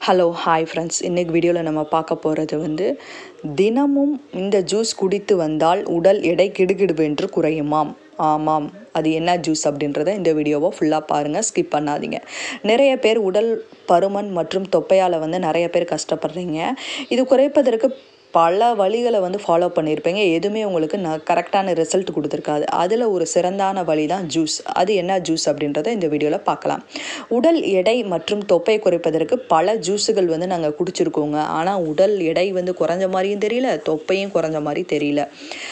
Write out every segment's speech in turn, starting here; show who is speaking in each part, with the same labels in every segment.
Speaker 1: hello hi friends இன்றைக்கி வீடியோவில் நம்ம பார்க்க போகிறது வந்து தினமும் இந்த ஜூஸ் குடித்து வந்தால் உடல் எடை கிடுகிடுவென்று குறையுமாம் ஆமாம் அது என்ன ஜூஸ் அப்படின்றத இந்த வீடியோவை ஃபுல்லாக பாருங்கள் ஸ்கிப் பண்ணாதீங்க நிறைய பேர் உடல் பருமன் மற்றும் தொப்பையால் வந்து நிறைய பேர் கஷ்டப்படுறீங்க இது குறைப்பதற்கு பல வழிகளை வந்து ஃபாலோ பண்ணியிருப்பீங்க எதுவுமே உங்களுக்கு ந கரெக்டான ரிசல்ட் கொடுத்துருக்காது அதில் ஒரு சிறந்தான வழி தான் ஜூஸ் அது என்ன ஜூஸ் அப்படின்றத இந்த வீடியோவில் பார்க்கலாம் உடல் எடை மற்றும் தொப்பை குறைப்பதற்கு பல ஜூஸுகள் வந்து நாங்கள் குடிச்சிருக்கோங்க ஆனால் உடல் எடை வந்து குறைஞ்ச மாதிரியும் தெரியல தொப்பையும் குறைஞ்ச மாதிரி தெரியல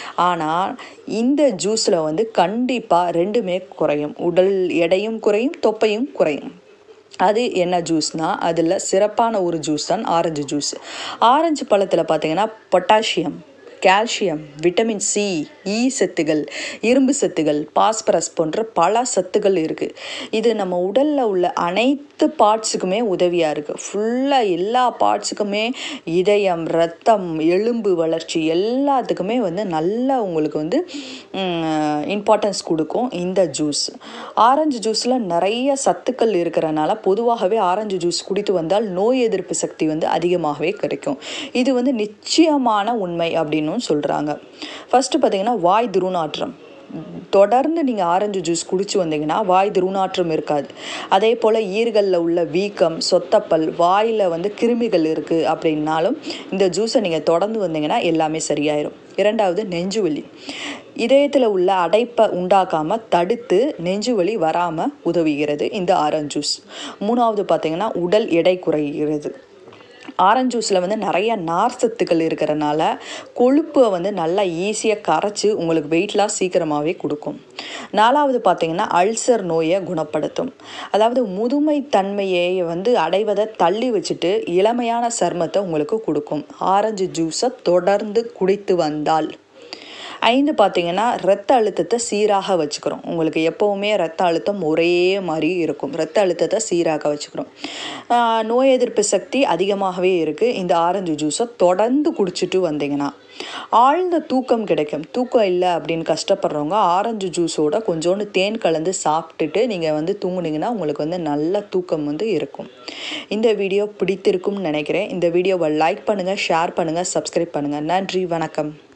Speaker 1: ஆனால் இந்த ஜூஸில் வந்து கண்டிப்பாக ரெண்டுமே குறையும் உடல் எடையும் குறையும் தொப்பையும் குறையும் அது என்ன ஜூஸ்னால் அதில் சிறப்பான ஒரு ஜூஸ் தான் ஆரஞ்சு ஜூஸ் ஆரஞ்சு பழத்தில் பார்த்தீங்கன்னா potassium calcium vitamin C E சத்துகள் இரும்பு சத்துகள் பாஸ்பரஸ் போன்ற பல சத்துகள் இருக்குது இது நம்ம உடலில் உள்ள அனைத்து பார்ட்ஸுக்குமே உதவியாக இருக்குது ஃபுல்லாக எல்லா பார்ட்ஸுக்குமே இதயம் ரத்தம் எலும்பு வளர்ச்சி எல்லாத்துக்குமே வந்து நல்லா உங்களுக்கு வந்து இம்பார்ட்டன்ஸ் கொடுக்கும் இந்த ஜூஸ் ஆரஞ்சு ஜூஸில் நிறைய சத்துக்கள் இருக்கிறனால பொதுவாகவே ஆரஞ்சு ஜூஸ் குடித்து வந்தால் நோய் எதிர்ப்பு சக்தி வந்து அதிகமாகவே கிடைக்கும் இது வந்து நிச்சயமான உண்மை அப்படின்னு சொல்கிறாங்க ஃபஸ்ட்டு பார்த்தீங்கன்னா வாய் துருநாற்றம் தொடர்ந்து நீங்கள் ஆரஞ்சு ஜூஸ் குடிச்சு வந்தீங்கன்னா வாய் துருநாற்றம் இருக்காது அதே போல் ஈர்களில் உள்ள வீக்கம் சொத்தப்பல் வாயில் வந்து கிருமிகள் இருக்குது அப்படின்னாலும் இந்த ஜூஸை நீங்கள் தொடர்ந்து வந்தீங்கன்னா எல்லாமே சரியாயிரும் இரண்டாவது நெஞ்சுவலி இதயத்தில் உள்ள அடைப்பை உண்டாக்காமல் தடுத்து நெஞ்சுவலி வராமல் உதவுகிறது இந்த ஆரஞ்சு ஜூஸ் மூணாவது பார்த்திங்கன்னா உடல் எடை குறைகிறது ஆரஞ்சு ஜூஸில் வந்து நிறைய நார் சத்துக்கள் இருக்கிறனால கொழுப்பை வந்து நல்லா ஈஸியாக கரைச்சி உங்களுக்கு வெயிட் லாஸ் சீக்கிரமாகவே கொடுக்கும் நாலாவது பார்த்திங்கன்னா அல்சர் நோயை குணப்படுத்தும் அதாவது முதுமை தன்மையை வந்து அடைவதை தள்ளி வச்சுட்டு இளமையான சர்மத்தை உங்களுக்கு கொடுக்கும் ஆரஞ்சு ஜூஸை தொடர்ந்து குடித்து வந்தால் ஐந்து பார்த்தீங்கன்னா ரத்த அழுத்தத்தை சீராக வச்சுக்கிறோம் உங்களுக்கு எப்போவுமே ரத்த அழுத்தம் ஒரே மாதிரி இருக்கும் ரத்த அழுத்தத்தை சீராக வச்சுக்கிறோம் நோய் எதிர்ப்பு சக்தி அதிகமாகவே இருக்குது இந்த ஆரஞ்சு ஜூஸை தொடர்ந்து குடிச்சிட்டு வந்தீங்கன்னா ஆழ்ந்த தூக்கம் கிடைக்கும் தூக்கம் இல்லை அப்படின்னு கஷ்டப்படுறவங்க ஆரஞ்சு ஜூஸோட கொஞ்சோண்டு தேன் கலந்து சாப்பிட்டுட்டு நீங்கள் வந்து தூங்குனீங்கன்னா உங்களுக்கு வந்து நல்ல தூக்கம் வந்து இருக்கும் இந்த வீடியோ பிடித்திருக்கும்னு நினைக்கிறேன் இந்த வீடியோவை லைக் பண்ணுங்கள் ஷேர் பண்ணுங்கள் சப்ஸ்கிரைப் பண்ணுங்கள் நன்றி வணக்கம்